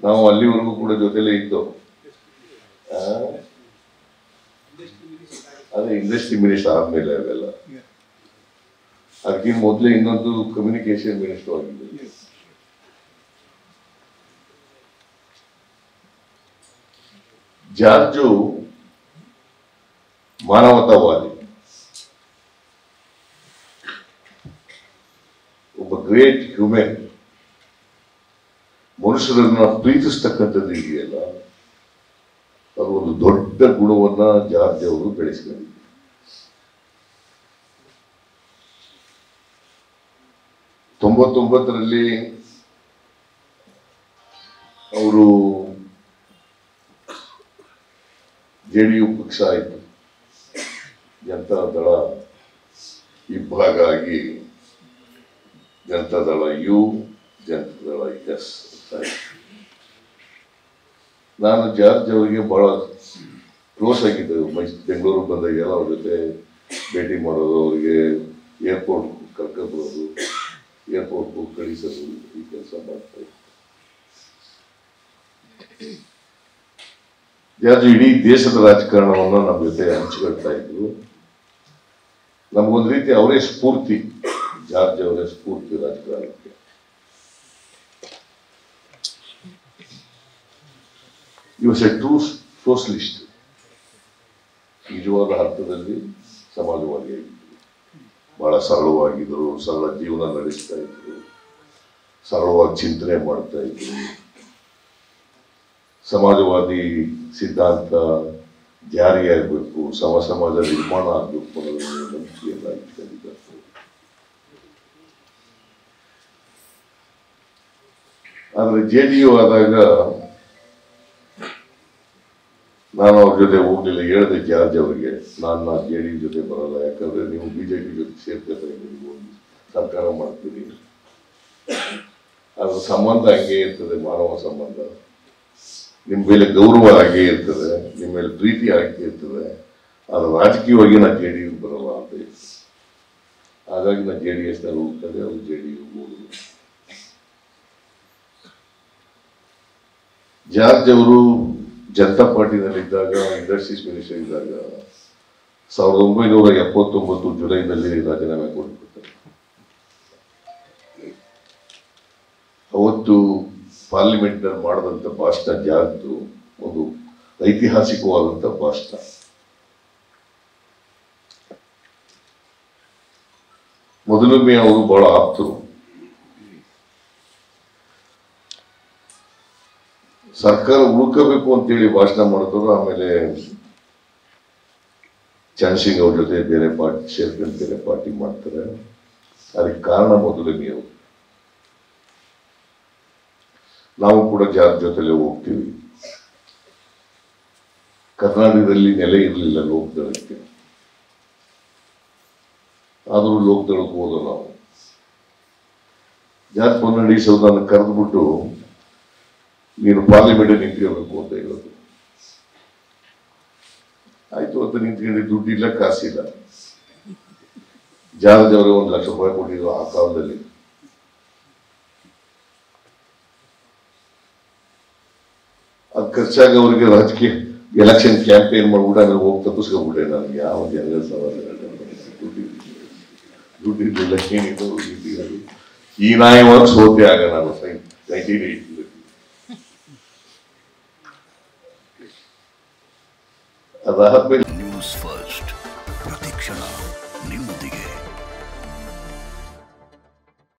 ನಾವು ಅಲ್ಲಿವರೆಗೂ ಕೂಡ ಜೊತೆಲೇ ಇದ್ದು ಆ? ಅದೇ ಇಂಡಸ್ಟ್ರಿ ಮಿನಿಸ್ಟರ್ ಆದ್ಮೇಲೆ ಅವೆಲ್ಲ ಅದಕ್ಕಿಂತ ಮೊದಲೇ ಇನ್ನೊಂದು ಕಮ್ಯುನಿಕೇಶನ್ ಮಿನಿಸ್ಟರ್ ಆಗಿದ್ದು ಜಾರ್ಜು ಮಾನವತಾವಾದಿ ಒಬ್ಬ ಗ್ರೇಟ್ ಹ್ಯೂಮನ್ ಮನುಷ್ಯರನ್ನ ಪ್ರೀತಿಸ್ತಕ್ಕಂಥದ್ದು ಇದೆಯಲ್ಲ ಅದು ಒಂದು ದೊಡ್ಡ ಗುಣವನ್ನ ಜಾರ್ಜ್ ಅವರು ಬೆಳೆಸ್ಕೊಂಡಿದ್ದಾರೆ ತೊಂಬತ್ತೊಂಬತ್ತರಲ್ಲಿ ಅವರು ಜೆ ಡಿ ಯು ಪಕ್ಷ ಆಯಿತು ಜನತಾ ದಳ ಇಬ್ಬಾಗ ಆಗಿ ಜನತಾ ದಳ ಯು ಜನತಾ ದಳ ಎಸ್ ನಾನು ಜಾರ್ಜ್ ಅವರಿಗೆ ಬಹಳ ಕ್ಲೋಸ್ ಆಗಿದ್ದೆ ಮೈ ಬೆಂಗಳೂರು ಬಂದಾಗೆಲ್ಲ ಅವ್ರ ಜೊತೆ ಭೇಟಿ ಮಾಡೋದು ಅವರಿಗೆ ಏರ್ಪೋರ್ಟ್ ಕರ್ಕೊಂಡು ಬರೋದು ಏರ್ಪೋರ್ಟ್ ಕಳಿಸೋದು ಈ ಕೆಲಸ ಮಾಡ್ತಾ ಇದ್ದೆ ಜಾರ್ಜ್ ಇಡೀ ದೇಶದ ರಾಜಕಾರಣವನ್ನು ನಮ್ಮ ಜೊತೆ ಹಂಚಿಕೊಳ್ತಾ ಇದ್ರು ನಮಗೊಂದು ರೀತಿ ಅವರೇ ಸ್ಫೂರ್ತಿ ಜಾರ್ಜ್ ಅವರೇ ಸ್ಫೂರ್ತಿ ರಾಜಕಾರಣಕ್ಕೆ ಈ ವಾಸ್ ಎ ಟ್ರೂ ಸೋಷಲಿಸ್ಟ್ ನಿಜವಾದ ಅರ್ಥದಲ್ಲಿ ಸಮಾಜವಾದಿಯಾಗಿದ್ದರು ಬಹಳ ಸರಳವಾಗಿದ್ದರು ಸರಳ ಜೀವನ ನಡೆಸ್ತಾ ಇದ್ರು ಸರಳವಾಗಿ ಚಿಂತನೆ ಮಾಡ್ತಾ ಇದ್ರು ಸಮಾಜವಾದಿ ಸಿದ್ಧಾಂತ ಜಾರಿಯಾಗಬೇಕು ಸಮ ಸಮಾಜ ನಿರ್ಮಾಣ ಆಗಬೇಕು ಅನ್ನೋದನ್ನು ನಂಬಿಕೆಯನ್ನ ಇಟ್ಕೊಂಡಿದ್ದಾರೆ ಆದ್ರೆ ಜೆ ಡಿ ಯು ಆದಾಗ ನಾನು ಅವ್ರ ಜೊತೆ ಹೋಗ್ಲಿಲ್ಲ ಹೇಳಿದೆ ಜಾರ್ಜ್ ಅವರಿಗೆ ನಾನು ನಾ ಜೆ ಡಿ ಯು ಜೊತೆ ಬರಲ್ಲ ಯಾಕಂದ್ರೆ ನೀವು ಬಿಜೆಪಿ ಜೊತೆ ಸೇರ್ಕೊತಾರೆ ನೀವು ಹೋಗಿ ಸರ್ಕಾರ ಮಾಡ್ತೀರಿ ಅದ್ರ ಸಂಬಂಧ ಹಂಗೆ ಇರ್ತದೆ ಮಾನವ ಸಂಬಂಧ ನಿಮ್ಮ ಮೇಲೆ ಗೌರವ ಹಾಗೆ ಇರ್ತದೆ ನಿಮ್ಮ ಮೇಲೆ ಪ್ರೀತಿ ಹಾಗೆ ಇರ್ತದೆ ಅದು ರಾಜಕೀಯವಾಗಿ ನಾ ಜೆ ಡಿ ಯು ಬರಲ್ಲ ಅಂತ ಇತ್ತು ಹಾಗಾಗಿ ನಾ ಜೆ ಡಿ ಎಸ್ ನಲ್ಲಿ ಹೋಗ್ತದೆ ಅವ್ರು ಜೆ ಡಿ ಯು ಹೋದ್ರು ಜಾರ್ಜ್ ಅವರು ಜನತಾ ಪಾರ್ಟಿನಲ್ಲಿದ್ದಾಗ ಇಂಡಸ್ಟ್ರೀಸ್ ಮಿನಿಸ್ಟರ್ ಇದ್ದಾಗ ಸಾವಿರದ ಒಂಬೈನೂರ ಎಪ್ಪತ್ತೊಂಬತ್ತು ಜುಲೈನಲ್ಲಿ ರಾಜೀನಾಮೆ ಕೊಟ್ಬಿಡ್ತಾರೆ ಅವತ್ತು ಪಾರ್ಲಿಮೆಂಟ್ನಲ್ಲಿ ಮಾಡಿದಂಥ ಭಾಷಣ ಜಾರ್ಜು ಒಂದು ಐತಿಹಾಸಿಕವಾದಂಥ ಭಾಷಣ ಮೊದಲೊಮ್ಮೆ ಅವರು ಬಹಳ ಆಪ್ತರು ಸರ್ಕಾರ ಉಳ್ಕೋಬೇಕು ಅಂತೇಳಿ ಭಾಷಣ ಮಾಡಿದ್ರು ಆಮೇಲೆ ಚಂದ್ರಸಿಂಗ್ ಅವ್ರ ಜೊತೆ ಬೇರೆ ಪಾರ್ಟಿ ಸೇರ್ಕೊಂಡು ಬೇರೆ ಪಾರ್ಟಿ ಮಾಡ್ತಾರೆ ಅದಕ್ಕೆ ಕಾರಣ ಮೊದಲನೇ ಅವರು ನಾವು ಕೂಡ ಜಾರ್ ಜೊತೆಲೆ ಹೋಗ್ತೀವಿ ಕರ್ನಾಟಕದಲ್ಲಿ ನೆಲೆ ಇರಲಿಲ್ಲ ಲೋಕದಳಕ್ಕೆ ಆದರೂ ಲೋಕದಳಕ್ಕೆ ಹೋದ ನಾವು ಜಾರ್ಜ್ ಫರ್ನಾಂಡಿಸ್ ಅವ್ರು ನನ್ನ ಕರೆದ್ಬಿಟ್ಟು ನೀನು ಪಾರ್ಲಿಮೆಂಟ್ ನಿಂತ್ಕೋಬೇಕು ಅಂತ ಹೇಳೋದು ಆಯ್ತು ಅಂತ ನಿಂತ್ಕೊಂಡು ದುಡ್ಡಿಲ್ಲ ಕಾಸಿಲ್ಲ ಜಾರ್ಜ್ ಅವರು ಒಂದು ಲಕ್ಷ ರೂಪಾಯಿ ಕೊಟ್ಟಿದ್ರು ಆ ಕಾಲದಲ್ಲಿ ಅದು ಖರ್ಚಾಗ ಅವರಿಗೆ ರಾಜಕೀಯ ಎಲೆಕ್ಷನ್ ಕ್ಯಾಂಪೇನ್ ಮಾಡ್ಬಿಟ್ಟು ಆಮೇಲೆ ಹೋಗಿ ತಪ್ಪಿಸ್ಕೊಂಡ್ಬಿಟ್ಟೆ ನನಗೆ ಯಾವ ಜನಗಳ ಸವಾಲ ದುಡ್ಡಿದ್ದಿಲ್ಲ ಏನಿಲ್ಲ ದುಡ್ಡಿಲ್ಲ ಹೀನಾಯವಾಗಿ ಸೋತೆ ಆಗ ನಾನು ನೈನ್ಟೀನ್ ಏಯ್ಟಿ ಅದಾದ್ಮೇಲೆ ನ್ಯೂಸ್ ಫಸ್ಟ್ ಪ್ರತಿಕ್ಷಣ ನಿಮ್ಮೊಂದಿಗೆ